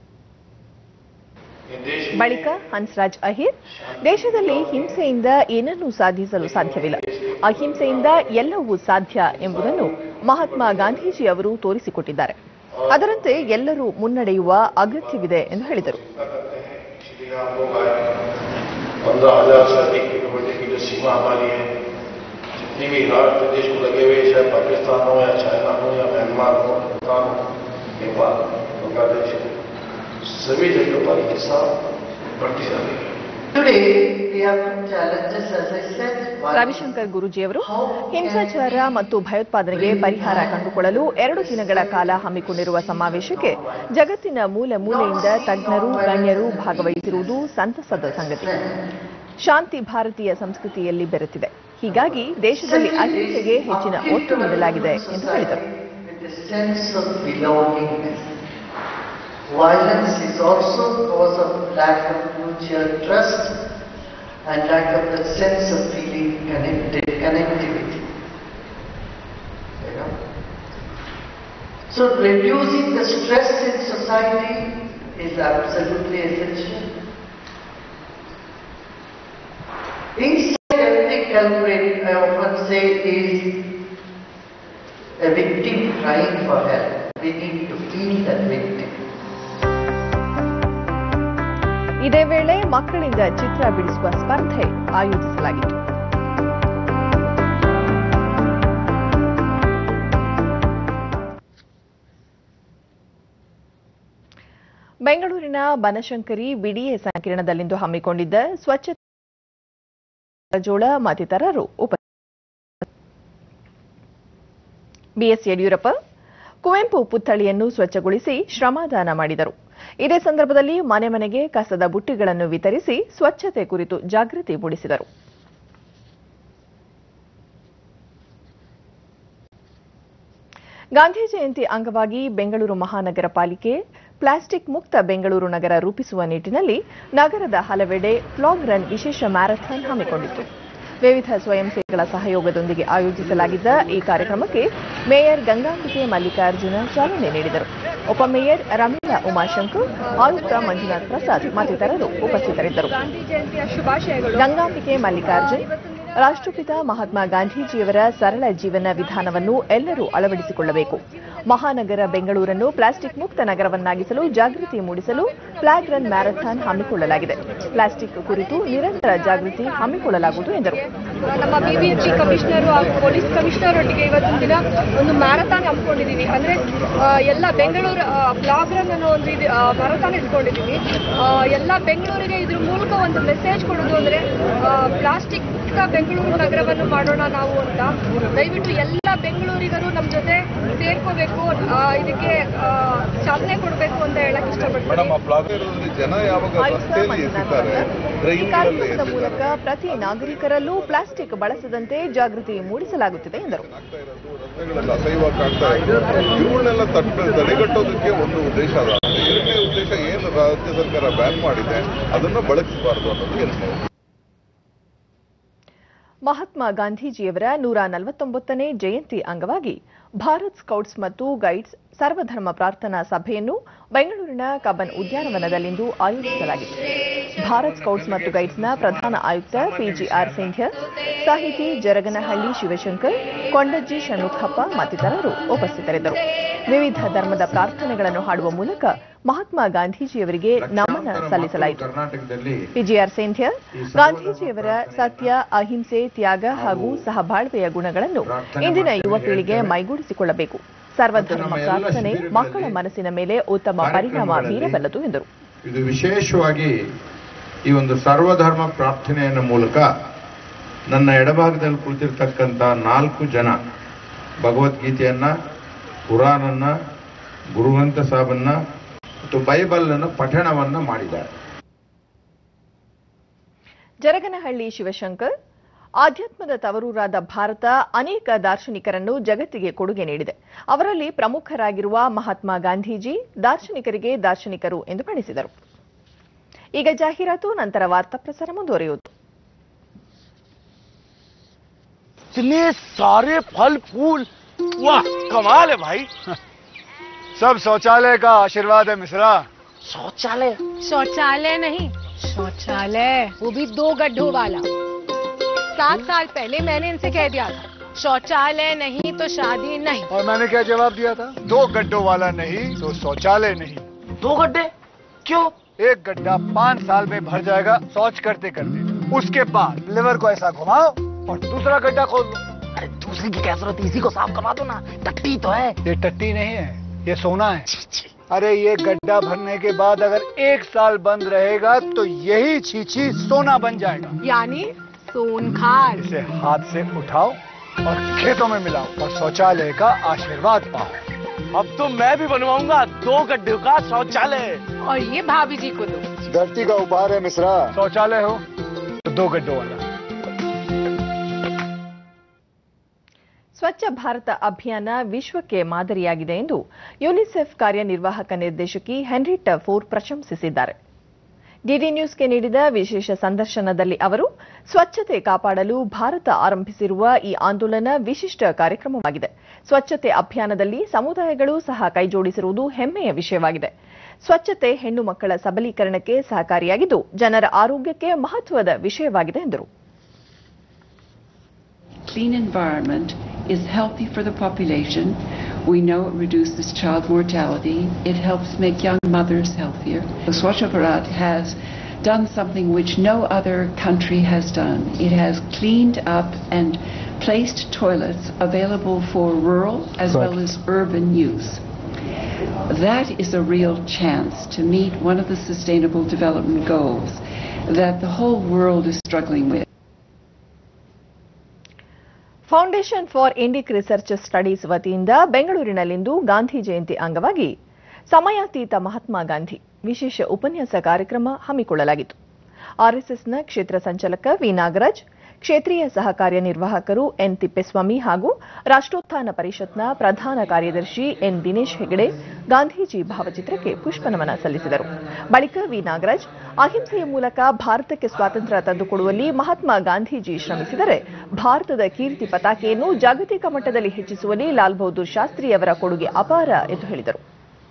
in ದೇಶ ಬಳಿಕ ಹನ್ಸ್ರಾಜ್ ಅಹಿರ್ ದೇಶದಲ್ಲಿ ಹಿಂಸೆಯಿಂದ ಏನನ್ನೂ ಸಾಧಿಸಲು ಸಾಧ್ಯವಿಲ್ಲ ಅಹಿಂಸೆಯಿಂದ ಎಲ್ಲವೂ ಸಾಧ್ಯ ಎಂಬುದನ್ನು ಮಹಾತ್ಮ ಗಾಂಧೀಜಿ ಅವರು ತೋರಿಸಿಕೊಟ್ಟಿದ್ದಾರೆ ಅದರಂತೆ ಎಲ್ಲರೂ ಮುನ್ನಡೆಯುವ ಅಗತ್ಯವಿದೆ ಎಂದು ಹೇಳಿದರು श्री राम को गाय पंद्रह हजार से अधिक किलोमीटर की जो सीमा हमारी है जितनी भी भारत प्रदेश को लगे हुए चाहे पाकिस्तान हो या चाइना हो या म्यांमार हो भूटान हो नेपाल बांग्लादेश सभी जगहों पर हिंसा बढ़ती जा रही है Today, we have challenges, as I said. one Ravishankar ಗುರುಜಿಯವರು ಹಿಂಸಾಚಾರ ಮತ್ತು ಭಯೋತ್ಪಾದನೆಗೆ ಪರಿಹಾರ ಕಂಡುಕೊಳ್ಳಲು ಎರಡು ದಿನಗಳ ಕಾಲ ಹಮ್ಮಿಕೊಂಡಿರುವ ಸಮಾವೇಶಕ್ಕೆ ಜಗತ್ತಿನ ಮೂಲೆ ಮೂಲೆಯಿಂದ ತಜ್ಞರು ಗಣ್ಯರು ಭಾಗವಹಿಸಿರುವುದು ಸಂತಸದ ಸಂಗತಿ ಶಾಂತಿ ಭಾರತೀಯ ಸಂಸ್ಕೃತಿಯಲ್ಲಿ ಬೆರೆತಿದೆ ಹೀಗಾಗಿ ದೇಶದಲ್ಲಿ ಅಹಿಂಸೆಗೆ ಹೆಚ್ಚಿನ ಒತ್ತು ನೀಡಲಾಗಿದೆ ಎಂದು ಹೇಳಿದರು with a sense of belongingness. Violence is also cause of lack of mutual trust and lack of that sense of feeling connected, connectivity. You know? So reducing the stress in society is absolutely essential. Inside every culprit, I often say, is a victim crying for help. We need to feel that victim. ಇದೇ ವೇಳೆ ಮಕ್ಕಳಿಂದ ಚಿತ್ರ ಬಿಡಿಸುವ ಸ್ಪರ್ಧೆ ಆಯೋಜಿಸಲಾಗಿತ್ತು ಬೆಂಗಳೂರಿನ Banashankari BDA ಸಂಕೀರ್ಣದಲ್ಲಿಂದು ಹಮ್ಮಿಕೊಂಡಿದ್ದ ಸ್ವಚ್ಛತಾ ಜೋಳ ಮತ್ತಿತರರು ಉಪ ಬಿಎಸ್ ಯಡಿಯೂರಪ್ಪ ಕುವೆಂಪು ಪುತ್ಥಳಿಯನ್ನು ಸ್ವಚ್ಛಗೊಳಿಸಿ ಶ್ರಮದಾನ ಮಾಡಿದರು ಇದೇ ಸಂದರ್ಭದಲ್ಲಿ ಮನೆ ಮನೆಗೆ ಕಸದ ಬುಟ್ಟಿಗಳನ್ನು ವಿತರಿಸಿ ಸ್ವಚ್ಛತೆ ಕುರಿತು ಜಾಗೃತಿ ಮೂಡಿಸಿದರು ಗಾಂಧಿ ಜಯಂತಿ ಅಂಗವಾಗಿ ಬೆಂಗಳೂರು ಮಹಾನಗರ ಪಾಲಿಕೆ ಪ್ಲಾಸ್ಟಿಕ್ ಮುಕ್ತ ಬೆಂಗಳೂರು ನಗರ ರೂಪಿಸುವ ನಿಟ್ಟಿನಲ್ಲಿ ನಗರದ ಹಲವೆಡೆ ಫ್ಲಾಗ್ ರನ್ ವಿಶೇಷ ಮ್ಯಾರಥಾನ್ ಹಮ್ಮಿಕೊಂಡಿತ್ತು ವಿವಿಧ ಸ್ವಯಂ ಸೇವೆಗಳ ಸಹಯೋಗದೊಂದಿಗೆ ಆಯೋಜಿಸಲಾಗಿದ್ದ ಈ ಕಾರ್ಯಕ್ರಮಕ್ಕೆ ಮೇಯರ್ ಗಂಗಾಂಬಿಕೆ ಮಲ್ಲಿಕಾರ್ಜುನ ಚಾಲನೆ ನೀಡಿದರು ಉಪಮೇಯರ್ ರಮೀಳಾ ಉಮಾಶಂಕರ್ ಆಯುಕ್ತ ಮಂಜುನಾಥ್ ಪ್ರಸಾದ್ ಮತ್ತಿತರರು ಉಪಸ್ಥಿತರಿದ್ದರು ಗಂಗಾಂಬಿಕೆ ಮಲ್ಲಿಕಾರ್ಜುನ್ ರಾಷ್ಟ್ರಪಿತ ಮಹಾತ್ಮ ಗಾಂಧೀಜಿಯವರ ಸರಳ ಜೀವನ ವಿಧಾನವನ್ನು ಎಲ್ಲರೂ ಅಳವಡಿಸಿಕೊಳ್ಳಬೇಕು ಮಹಾನಗರ ಬೆಂಗಳೂರನ್ನು ಪ್ಲಾಸ್ಟಿಕ್ ಮುಕ್ತ ನಗರವನ್ನಾಗಿಸಲು ಜಾಗೃತಿ ಮೂಡಿಸಲು ಫ್ಲಾಗ್ ರನ್ ಮ್ಯಾರಥಾನ್ ಹಮ್ಮಿಕೊಳ್ಳಲಾಗಿದೆ ಪ್ಲಾಸ್ಟಿಕ್ ಕುರಿತು ನಿರಂತರ ಜಾಗೃತಿ ಹಮ್ಮಿಕೊಳ್ಳಲಾಗುವುದು ಎಂದರು ನಮ್ಮ ಬಿಬಿಎಂಪಿ ಕಮಿಷನರ್ ಹಾಗೂ ಪೊಲೀಸ್ ಕಮಿಷನರ್ ಒಟ್ಟಿಗೆ ಇವತ್ತಿನ ದಿನ ಒಂದು ಮ್ಯಾರಥಾನ್ ಹಮ್ಮಿಕೊಂಡಿದ್ದೀವಿ ಅಂದ್ರೆ ಆ, ಎಲ್ಲ ಬೆಂಗಳೂರು ಬ್ಲಾಗ್ ರನ್ ಅನ್ನೋ ಒಂದು ಇದು ಮ್ಯಾರಥಾನ್ ಇಟ್ಕೊಂಡಿದ್ದೀವಿ ಆ, ಎಲ್ಲ ಬೆಂಗಳೂರಿಗೆ ಇದ್ರ ಮೂಲಕ ಒಂದು ಮೆಸೇಜ್ ಕೊಡೋದು ಅಂದ್ರೆ ಪ್ಲಾಸ್ಟಿಕ್ ಮುಕ್ತ ಬೆಂಗಳೂರು ನಗರವನ್ನು ಮಾಡೋಣ ನಾವು ಅಂತ ದಯವಿಟ್ಟು ಎಲ್ಲ ಬೆಂಗಳೂರಿಗರು ನಮ್ಮ ಜೊತೆ ಸೇರ್ಕೋಬೇಕು ಆ, ಇದಕ್ಕೆ ಆ, ಚಾಲನೆ ಕೊಡಬೇಕು ಅಂತ ಹೇಳಕ್ ಇಷ್ಟಪಡ್ತೀನಿ ಜನ ಯಾವಾಗ ಆಯುಕ್ತ ರಸ್ತೆಯಲ್ಲಿ ಮಂಜುನಾಥ್ ಎಸಿತಾರೆ ಈ ಕಾರ್ಯಕ್ರಮದ ಮೂಲಕ ಪ್ರತಿ ನಾಗರಿಕರಲ್ಲೂ ಪ್ಲಾಸ್ಟಿಕ್ ಬಳಸದಂತೆ ಜಾಗೃತಿ ಮೂಡಿಸಲಾಗುತ್ತಿದೆ ಎಂದರು ರಸ್ತೆಗಳೆಲ್ಲ ಅಸಹ್ಯವಾಗಿ ಕಾಣ್ತಾ ಇದ್ರು ಇವುಗಳನ್ನೆಲ್ಲ ತಟ್ಟು ತಡೆಗಟ್ಟೋದಕ್ಕೆ ಒಂದು ಉದ್ದೇಶ ಅದ ಎರಡನೇ ಉದ್ದೇಶ ಏನು ರಾಜ್ಯ ಸರ್ಕಾರ ಬ್ಯಾನ್ ಮಾಡಿದೆ ಅದನ್ನು ಬಳಸಬಾರದು ಅನ್ನೋದು ಎರಡನೇ ಮಹಾತ್ಮ ಗಾಂಧೀಜಿಯವರ ನೂರ ನಲವತ್ತೊಂಬತ್ತನೇ ಜಯಂತಿ ಅಂಗವಾಗಿ ಭಾರತ್ ಸ್ಕೌಟ್ಸ್ ಮತ್ತು ಗೈಡ್ಸ್ ಸರ್ವಧರ್ಮ ಪ್ರಾರ್ಥನಾ ಸಭೆಯನ್ನು ಬೆಂಗಳೂರಿನ ಕಬ್ಬನ್ ಉದ್ಯಾನವನದಲ್ಲಿಂದು ಆಯೋಜಿಸಲಾಗಿತ್ತು ಭಾರತ್ ಸ್ಕೌಟ್ಸ್ ಮತ್ತು ಗೈಡ್ಸ್ನ ಪ್ರಧಾನ ಆಯುಕ್ತ ಪಿಜಿಆರ್ ಸಿಂಧ್ಯ ಸಾಹಿತಿ ಜರಗನಹಳ್ಳಿ ಶಿವಶಂಕರ್ ಕೊಂಡಜ್ಜಿ ಷಣ್ಮುಖಪ್ಪ ಮತ್ತಿತರರು ಉಪಸ್ಥಿತರಿದ್ದರು ವಿವಿಧ ಧರ್ಮದ ಪ್ರಾರ್ಥನೆಗಳನ್ನು ಹಾಡುವ ಮೂಲಕ ಮಹಾತ್ಮ ಗಾಂಧೀಜಿಯವರಿಗೆ ನಮನ ಸಲ್ಲಿಸಲಾಯಿತು ಕರ್ನಾಟಕದಲ್ಲಿ ಪಿಜಿಆರ್ ಸೇಂಥ್ಯ ಗಾಂಧೀಜಿಯವರ ಸತ್ಯ ಅಹಿಂಸೆ ತ್ಯಾಗ ಹಾಗೂ ಸಹಬಾಳ್ವೆಯ ಗುಣಗಳನ್ನು ಇಂದಿನ ಯುವ ಪೀಳಿಗೆ ಮೈಗೂಡಿಸಿಕೊಳ್ಳಬೇಕು ಸರ್ವಧರ್ಮ ಪ್ರಾರ್ಥನೆ ಮಕ್ಕಳ ಮನಸ್ಸಿನ ಮೇಲೆ ಉತ್ತಮ ಪರಿಣಾಮ ಬೀರಬಲ್ಲದು ಎಂದರು ಇದು ವಿಶೇಷವಾಗಿ ಈ ಒಂದು ಸರ್ವಧರ್ಮ ಪ್ರಾರ್ಥನೆಯ ಮೂಲಕ ನನ್ನ ಎಡಭಾಗದಲ್ಲಿ ಕುಳಿತಿರ್ತಕ್ಕಂಥ ನಾಲ್ಕು ಜನ ಭಗವದ್ಗೀತೆಯನ್ನ ಕುರಾನನ್ನ ಗುರುವಂತ ಸಾಬನ್ನ ಮತ್ತು ಬೈಬಲ್ ಅನ್ನ ಪಠಣವನ್ನ ಮಾಡಿದ್ದಾರೆ ಜರಗನಹಳ್ಳಿ ಶಿವಶಂಕರ್ ಆಧ್ಯಾತ್ಮದ ತವರೂರಾದ ಭಾರತ ಅನೇಕ ದಾರ್ಶನಿಕರನ್ನು ಜಗತ್ತಿಗೆ ಕೊಡುಗೆ ನೀಡಿದೆ ಅವರಲ್ಲಿ ಪ್ರಮುಖರಾಗಿರುವ ಮಹಾತ್ಮ ಗಾಂಧೀಜಿ ದಾರ್ಶನಿಕರಿಗೆ ದಾರ್ಶನಿಕರು ಎಂದು ಬಣ್ಣಿಸಿದರು ಈಗ ಜಾಹೀರಾತು ನಂತರ ವಾರ್ತಾ ಪ್ರಸಾರ ಮುಂದುವರಿಯುವುದು इतने सारे फल फूल वाह कमाल है भाई सब शौचालय का आशीर्वाद है मिश्रा शौचालय शौचालय नहीं शौचालय वो भी दो गड्ढों वाला सात साल पहले मैंने इनसे कह दिया था शौचालय नहीं तो शादी नहीं और मैंने क्या जवाब दिया था दो गड्ढों वाला नहीं तो शौचालय नहीं दो गड्ढे क्यों एक गड्ढा पाँच साल में भर जाएगा शौच करते करते उसके बाद लिवर को ऐसा घुमाओ और दूसरा गड्ढा खोल लो अरे दूसरी की क्या जरूरत है? इसी को साफ करवा दो ना टट्टी तो है ये टट्टी नहीं है ये सोना है अरे ये गड्ढा भरने के बाद अगर एक साल बंद रहेगा तो यही छीछी सोना बन जाएगा यानी सोनखार इसे हाथ से उठाओ और खेतों में मिलाओ और शौचालय का आशीर्वाद पाओ अब तो मैं भी बनवाऊंगा दो गड्ढे का शौचालय और ये भाभी जी को दो धरती का उपहार है मिश्रा शौचालय हो तो दो गड्ढों वाला ಸ್ವಚ್ಛ ಭಾರತ ಅಭಿಯಾನ ವಿಶ್ವಕ್ಕೆ ಮಾದರಿಯಾಗಿದೆ ಎಂದು ಯುನಿಸೆಫ್ ಕಾರ್ಯನಿರ್ವಾಹಕ ನಿರ್ದೇಶಕಿ ಹೆನ್ರಿಟಾ ಫೋರ್ ಪ್ರಶಂಸಿಸಿದ್ದಾರೆ ಡಿಡಿ ನ್ಯೂಸ್ಗೆ ನೀಡಿದ ವಿಶೇಷ ಸಂದರ್ಶನದಲ್ಲಿ ಅವರು ಸ್ವಚ್ಛತೆ ಕಾಪಾಡಲು ಭಾರತ ಆರಂಭಿಸಿರುವ ಈ ಆಂದೋಲನ ವಿಶಿಷ್ಟ ಕಾರ್ಯಕ್ರಮವಾಗಿದೆ ಸ್ವಚ್ಛತೆ ಅಭಿಯಾನದಲ್ಲಿ ಸಮುದಾಯಗಳು ಸಹ ಕೈಜೋಡಿಸಿರುವುದು ಹೆಮ್ಮೆಯ ವಿಷಯವಾಗಿದೆ ಸ್ವಚ್ಛತೆ ಹೆಣ್ಣು ಮಕ್ಕಳ ಸಬಲೀಕರಣಕ್ಕೆ ಸಹಕಾರಿಯಾಗಿದ್ದು ಜನರ ಆರೋಗ್ಯಕ್ಕೆ ಮಹತ್ವದ ವಿಷಯವಾಗಿದೆ ಎಂದರು clean environment is healthy for the population. We know it reduces child mortality. It helps make young mothers healthier. Swachh Bharat has done something which no other country has done. It has cleaned up and placed toilets available for rural as well as urban use. That is a real chance to meet one of the Sustainable Development Goals that the whole world is struggling with. Foundation for Indic research studies ವತಿಯಿಂದ ಬೆಂಗಳೂರಿನಲ್ಲಿಂದು ಗಾಂಧಿ ಜಯಂತಿ ಅಂಗವಾಗಿ ಸಮಯಾತೀತ ಮಹಾತ್ಮ ಗಾಂಧಿ ವಿಶೇಷ ಉಪನ್ಯಾಸ ಕಾರ್ಯಕ್ರಮ ಹಮ್ಮಿಕೊಳ್ಳಲಾಗಿತ್ತು ಆರ್ಎಸ್ಎಸ್ನ ಕ್ಷೇತ್ರ ಸಂಚಾಲಕ V Nagaraj ಕ್ಷೇತ್ರೀಯ ಸಹ ಕಾರ್ಯನಿರ್ವಾಹಕರು ಎನ್ ತಿಪ್ಪೇಸ್ವಾಮಿ ಹಾಗೂ ರಾಷ್ಟ್ರೋತ್ಥಾನ ಪರಿಷತ್ನ ಪ್ರಧಾನ ಕಾರ್ಯದರ್ಶಿ ಎನ್ ದಿನೇಶ್ ಹೆಗಡೆ ಗಾಂಧೀಜಿ ಭಾವಚಿತ್ರಕ್ಕೆ ಪುಷ್ಪನಮನ ಸಲ್ಲಿಸಿದರು ಬಳಿಕ ವಿ ನಾಗರಾಜ್ ಅಹಿಂಸೆಯ ಮೂಲಕ ಭಾರತಕ್ಕೆ ಸ್ವಾತಂತ್ರ್ಯ ತಂದುಕೊಡುವಲ್ಲಿ ಮಹಾತ್ಮ ಗಾಂಧೀಜಿ ಶ್ರಮಿಸಿದರೆ ಭಾರತದ ಕೀರ್ತಿ ಪತಾಕೆಯನ್ನು ಜಾಗತಿಕ ಮಟ್ಟದಲ್ಲಿ ಹೆಚ್ಚಿಸುವಲ್ಲಿ ಲಾಲ್ ಬಹದ್ದೂರ್ ಶಾಸ್ತ್ರಿ ಅವರ ಕೊಡುಗೆ ಅಪಾರ ಎಂದು ಹೇಳಿದರು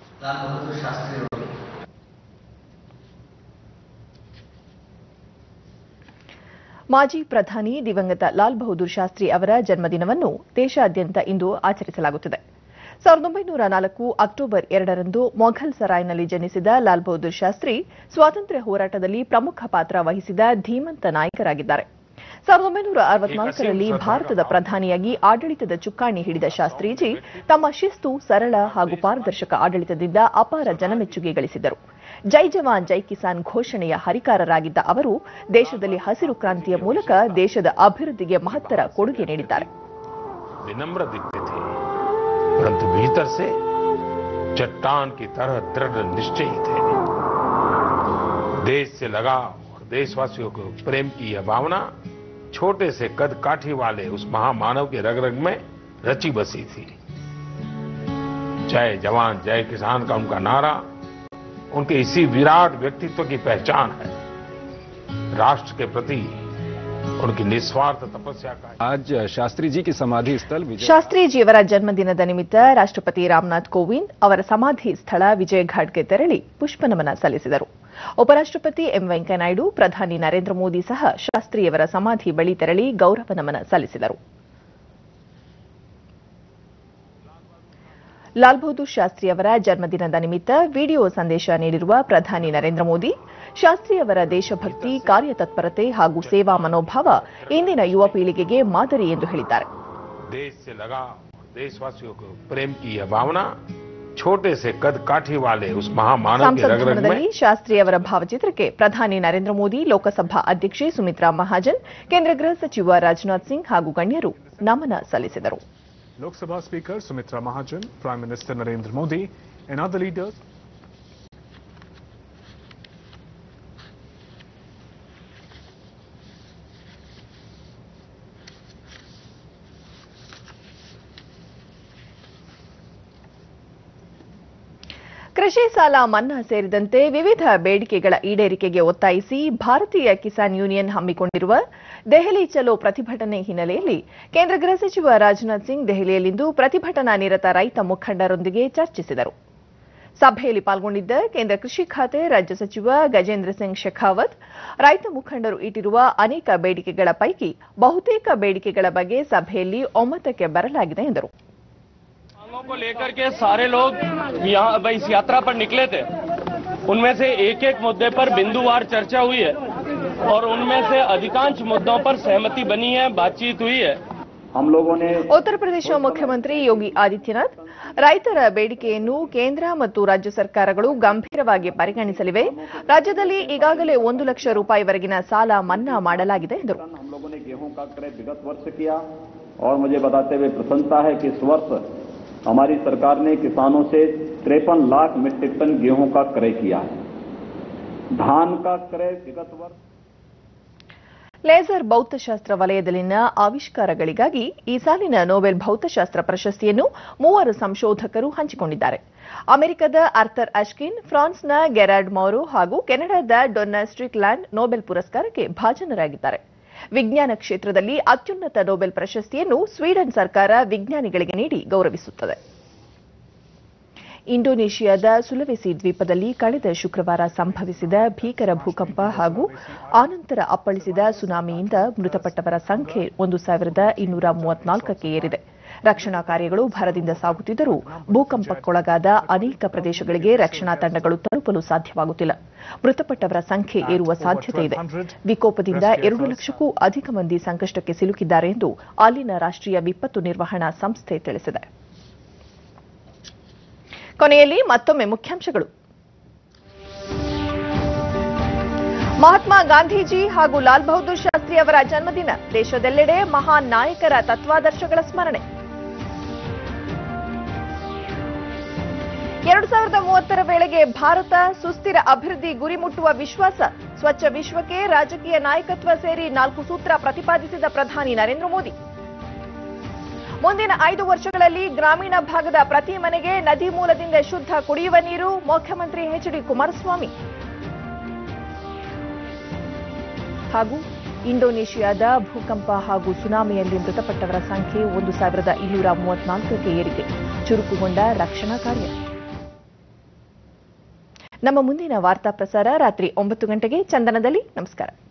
ಮಾಜಿ ಪ್ರಧಾನಿ ದಿವಂಗತ ಲಾಲ್ ಬಹದ್ದೂರ್ ಶಾಸ್ತ್ರಿ ಅವರ ಜನ್ಮದಿನವನ್ನು ದೇಶಾದ್ಯಂತ ಇಂದು ಆಚರಿಸಲಾಗುತ್ತಿದೆ ಸಾವಿರದ ಒಂಬೈನೂರ ನಾಲ್ಕು ಅಕ್ಟೋಬರ್ ಎರಡರಂದು ಮೊಘಲ್ ಸರಾಯ್ನಲ್ಲಿ ಜನಿಸಿದ ಲಾಲ್ ಬಹದ್ದೂರ್ ಶಾಸ್ತ್ರಿ ಸ್ವಾತಂತ್ರ್ಯ ಹೋರಾಟದಲ್ಲಿ ಪ್ರಮುಖ ಪಾತ್ರ ವಹಿಸಿದ ಧೀಮಂತ ನಾಯಕರಾಗಿದ್ದಾರೆ ಸಾವಿರದ ಒಂಬೈನೂರ ಅರವತ್ನಾಲ್ಕರಲ್ಲಿ ಭಾರತದ ಪ್ರಧಾನಿಯಾಗಿ ಆಡಳಿತದ ಚುಕ್ಕಾಣಿ ಹಿಡಿದ ಶಾಸ್ತ್ರೀಜಿ ತಮ್ಮ ಶಿಸ್ತು ಸರಳ ಹಾಗೂ ಪಾರದರ್ಶಕ ಆಡಳಿತದಿಂದ ಅಪಾರ ಜನಮೆಚ್ಚುಗೆ ಗಳಿಸಿದರು ಜೈ ಜವಾನ್ ಜೈ ಕಿಸಾನ್ ಘೋಷಣೆಯ ಹರಿಕಾರರಾಗಿದ್ದ ಅವರು ದೇಶದಲ್ಲಿ ಹಸಿರು ಕ್ರಾಂತಿಯ ಮೂಲಕ ದೇಶದ ಅಭಿವೃದ್ಧಿಗೆ ಮಹತ್ತರ ಕೊಡುಗೆ ನೀಡಿದ್ದಾರೆ विनम्र दिखते थे परंतु भीतर से चट्टान की तरह दृढ़ निश्चयी थे देश से लगाव और देशवासियों को प्रेम की यह भावना छोटे से कद काठी वाले उस महामानव के रग रग में रची बसी थी जय जवान जय किसान का उनका नारा उनके इसी विराट व्यक्तित्व की पहचान है राष्ट्र के प्रति उनकी निस्वार्थ तपस्या का आज शास्त्री जी की समाधि स्थल विजय ಶಾಸ್ತ್ರೀಜಿಯವರ ಜನ್ಮದಿನದ ನಿಮಿತ್ತ ರಾಷ್ಟ್ರಪತಿ ರಾಮನಾಥ್ ಕೋವಿಂದ್ ಅವರ ಸಮಾಧಿ ಸ್ಥಳ ವಿಜಯ್ ಘಾಟ್ಗೆ ತೆರಳಿ ಪುಷ್ಪನಮನ ಸಲ್ಲಿಸಿದರು ಉಪರಾಷ್ಟ್ರಪತಿ ಎಂ ವೆಂಕಯ್ಯನಾಯ್ಡು ಪ್ರಧಾನಿ ನರೇಂದ್ರ ಮೋದಿ ಸಹ ಶಾಸ್ತ್ರಿಯವರ ಸಮಾಧಿ ಬಳಿ ತೆರಳಿ ಗೌರವ ನಮನ ಸಲ್ಲಿಸಿದರು ಲಾಲ್ ಬಹದ್ದೂರ್ ಶಾಸ್ತ್ರಿ ಅವರ ಜನ್ಮದಿನದ ನಿಮಿತ್ತ ವಿಡಿಯೋ ಸಂದೇಶ ನೀಡಿರುವ ಪ್ರಧಾನಿ ನರೇಂದ್ರ ಮೋದಿ ಶಾಸ್ತ್ರಿ ಅವರ ದೇಶಭಕ್ತಿ ಕಾರ್ಯತತ್ಪರತೆ ಹಾಗೂ ಸೇವಾ ಮನೋಭಾವ ಇಂದಿನ ಯುವ ಪೀಳಿಗೆಗೆ ಮಾದರಿ ಎಂದು ಹೇಳಿದ್ದಾರೆ देश से लगाव और देशवासियों को प्रेम की यह भावना छोटे से कद काठी वाले उस महामानव के ಸಂಸತ್ रग रग में ಭವನದಲ್ಲಿ ಶಾಸ್ತ್ರಿ ಅವರ ಭಾವಚಿತ್ರಕ್ಕೆ ಪ್ರಧಾನಿ ನರೇಂದ್ರ ಮೋದಿ ಲೋಕಸಭಾ ಅಧ್ಯಕ್ಷೆ ಸುಮಿತ್ರಾ ಮಹಾಜನ್ ಕೇಂದ್ರ ಗೃಹ ಸಚಿವ ರಾಜನಾಥ್ ಸಿಂಗ್ ಹಾಗೂ ಗಣ್ಯರು ನಮನ ಸಲ್ಲಿಸಿದರು Lok Sabha Speaker Sumitra Mahajan, Prime Minister Narendra Modi, and other leaders ಕೃಷಿ ಸಾಲ ಮನ್ನಾ ಸೇರಿದಂತೆ ವಿವಿಧ ಬೇಡಿಕೆಗಳ ಈಡೇರಿಕೆಗೆ ಒತ್ತಾಯಿಸಿ ಭಾರತೀಯ ಕಿಸಾನ್ ಯೂನಿಯನ್ ಹಮ್ಮಿಕೊಂಡಿರುವ ದೆಹಲಿ ಚಲೋ ಪ್ರತಿಭಟನೆ ಹಿನ್ನೆಲೆಯಲ್ಲಿ ಕೇಂದ್ರ ಗೃಹ ಸಚಿವ ರಾಜನಾಥ್ ಸಿಂಗ್ ದೆಹಲಿಯಲ್ಲಿಂದು ಪ್ರತಿಭಟನಾ ನಿರತ ರೈತ ಮುಖಂಡರೊಂದಿಗೆ ಚರ್ಚಿಸಿದರು ಸಭೆಯಲ್ಲಿ ಪಾಲ್ಗೊಂಡಿದ್ದ ಕೇಂದ್ರ ಕೃಷಿ ಖಾತೆ ರಾಜ್ಯ ಸಚಿವ ಗಜೇಂದ್ರ ಸಿಂಗ್ ಶೆಖಾವತ್ ರೈತ ಮುಖಂಡರು ಇಟ್ಟಿರುವ ಅನೇಕ ಬೇಡಿಕೆಗಳ ಪೈಕಿ ಬಹುತೇಕ ಬೇಡಿಕೆಗಳ ಬಗ್ಗೆ ಸಭೆಯಲ್ಲಿ ಒಮ್ಮತಕ್ಕೆ ಬರಲಾಗಿದೆ ಎಂದರು मांगों को लेकर के सारे लोग यहाँ इस यात्रा पर निकले थे उनमें से एक एक मुद्दे पर बिंदुवार चर्चा हुई है और उनमें से अधिकांश मुद्दों पर सहमति बनी है बातचीत हुई है हम लोगों ने ಉತ್ತರ ಪ್ರದೇಶ ಮುಖ್ಯಮಂತ್ರಿ ಯೋಗಿ ಆದಿತ್ಯನಾಥ್ ರೈತರ ಬೇಡಿಕೆಯನ್ನು ಕೇಂದ್ರ ಮತ್ತು ರಾಜ್ಯ ಸರ್ಕಾರಗಳು ಗಂಭೀರವಾಗಿ ಪರಿಗಣಿಸಲಿವೆ ರಾಜ್ಯದಲ್ಲಿ ಈಗಾಗಲೇ ಒಂದು ಲಕ್ಷ ರೂಪಾಯಿವರೆಗಿನ ಸಾಲ ಮನ್ನಾ ಮಾಡಲಾಗಿದೆ ಎಂದರು हम लोगों ने गेहूं का क्रय विगत वर्ष किया और मुझे बताते हुए प्रसन्नता है कि इस वर्ष हमारी सरकार ने किसानों से तिरपन लाख मीट्रिक टन गेहूं का क्रय किया है धान का क्रय विगत वर्ष ಲೇಸರ್ ಭೌತಶಾಸ್ತ್ರ ವಲಯದಲ್ಲಿನ ಆವಿಷ್ಕಾರಗಳಿಗಾಗಿ ಈ ಸಾಲಿನ ನೊಬೆಲ್ ಭೌತಶಾಸ್ತ್ರ ಪ್ರಶಸ್ತಿಯನ್ನು ಮೂವರು ಸಂಶೋಧಕರು ಹಂಚಿಕೊಂಡಿದ್ದಾರೆ ಅಮೆರಿಕದ ಆರ್ಥರ್ ಅಶ್ಕಿನ್ ಫ್ರಾನ್ಸ್ನ ಗೆರಾರ್ಡ್ ಮೌರೋ ಹಾಗೂ ಕೆನಡಾದ ಡೊನ್ನಾ ಸ್ಟ್ರಿಕ್ಲ್ಯಾಂಡ್ ನೊಬೆಲ್ ಪುರಸ್ಕಾರಕ್ಕೆ ಭಾಜನರಾಗಿದ್ದಾರೆ ವಿಜ್ಞಾನ ಕ್ಷೇತ್ರದಲ್ಲಿ ಅತ್ಯುನ್ನತ ನೊಬೆಲ್ ಪ್ರಶಸ್ತಿಯನ್ನು ಸ್ವೀಡನ್ ಸರ್ಕಾರ ವಿಜ್ಞಾನಿಗಳಿಗೆ ನೀಡಿ ಗೌರವಿಸುತ್ತದೆ ಇಂಡೋನೇಷಿಯಾದ ಸುಲವೆಸಿ ದ್ವೀಪದಲ್ಲಿ ಕಳೆದ ಶುಕ್ರವಾರ ಸಂಭವಿಸಿದ ಭೀಕರ ಭೂಕಂಪ ಹಾಗೂ ಆನಂತರ ಅಪ್ಪಳಿಸಿದ ಸುನಾಮಿಯಿಂದ ಮೃತಪಟ್ಟವರ ಸಂಖ್ಯೆ ಒಂದು ಸಾವಿರದ ಇನ್ನೂರ ಮೂವತ್ನಾಲ್ಕಕ್ಕೆ ಏರಿದೆ ರಕ್ಷಣಾ ಕಾರ್ಯಗಳು ಭರದಿಂದ ಸಾಗುತ್ತಿದ್ದರೂ ಭೂಕಂಪಕ್ಕೊಳಗಾದ ಅನೇಕ ಪ್ರದೇಶಗಳಿಗೆ ರಕ್ಷಣಾ ತಂಡಗಳು ತಲುಪಲು ಸಾಧ್ಯವಾಗುತ್ತಿಲ್ಲ ಮೃತಪಟ್ಟವರ ಸಂಖ್ಯೆ ಏರುವ ಸಾಧ್ಯತೆ ಇದೆ ವಿಕೋಪದಿಂದ ಎರಡು ಲಕ್ಷಕ್ಕೂ ಅಧಿಕ ಮಂದಿ ಸಂಕಷ್ಟಕ್ಕೆ ಸಿಲುಕಿದ್ದಾರೆ ಎಂದು ಅಲ್ಲಿನ ರಾಷ್ಟ್ರೀಯ ವಿಪತ್ತು ನಿರ್ವಹಣಾ ಸಂಸ್ಥೆ ತಿಳಿಸಿದೆ ಕೊನೆಯಲ್ಲಿ ಮತ್ತೊಮ್ಮೆ ಮುಖ್ಯಾಂಶಗಳು ಮಹಾತ್ಮ ಗಾಂಧೀಜಿ ಹಾಗೂ ಲಾಲ್ ಬಹದ್ದೂರ್ ಶಾಸ್ತ್ರಿ ಅವರ ಜನ್ಮದಿನ ದೇಶದೆಲ್ಲೆಡೆ ಮಹಾನ್ ನಾಯಕರ ತತ್ವಾದರ್ಶಗಳ ಸ್ಮರಣೆ ಎರಡು ಸಾವಿರದ ಮೂವತ್ತರ ವೇಳೆಗೆ ಭಾರತ ಸುಸ್ಥಿರ ಅಭಿವೃದ್ಧಿ ಗುರಿ ಮುಟ್ಟುವ ವಿಶ್ವಾಸ ಸ್ವಚ್ಛ ವಿಶ್ವಕ್ಕೆ ರಾಜಕೀಯ ನಾಯಕತ್ವ ಸೇರಿ ನಾಲ್ಕು ಸೂತ್ರ ಪ್ರತಿಪಾದಿಸಿದ ಪ್ರಧಾನಿ ನರೇಂದ್ರ ಮೋದಿ ಮುಂದಿನ ಐದು ವರ್ಷಗಳಲ್ಲಿ ಗ್ರಾಮೀಣ ಭಾಗದ ಪ್ರತಿ ಮನೆಗೆ ನದಿ ಮೂಲದಿಂದ ಶುದ್ಧ ಕುಡಿಯುವ ನೀರು ಮುಖ್ಯಮಂತ್ರಿ ಎಚ್ ಡಿ ಕುಮಾರಸ್ವಾಮಿ ಹಾಗೂ ಇಂಡೋನೇಷಿಯಾದ ಭೂಕಂಪ ಹಾಗೂ ಸುನಾಮಿಯಲ್ಲಿ ಮೃತಪಟ್ಟವರ ಸಂಖ್ಯೆ ಒಂದು ಸಾವಿರದ ಇನ್ನೂರ ಮೂವತ್ನಾಲ್ಕಕ್ಕೆ ಏರಿಕೆ ಚುರುಕುಗೊಂಡ ರಕ್ಷಣಾ ಕಾರ್ಯ ನಮ್ಮ ಮುಂದಿನ ವಾರ್ತಾ ಪ್ರಸಾರ ರಾತ್ರಿ ಒಂಬತ್ತು ಗಂಟೆಗೆ ಚಂದನದಲ್ಲಿ ನಮಸ್ಕಾರ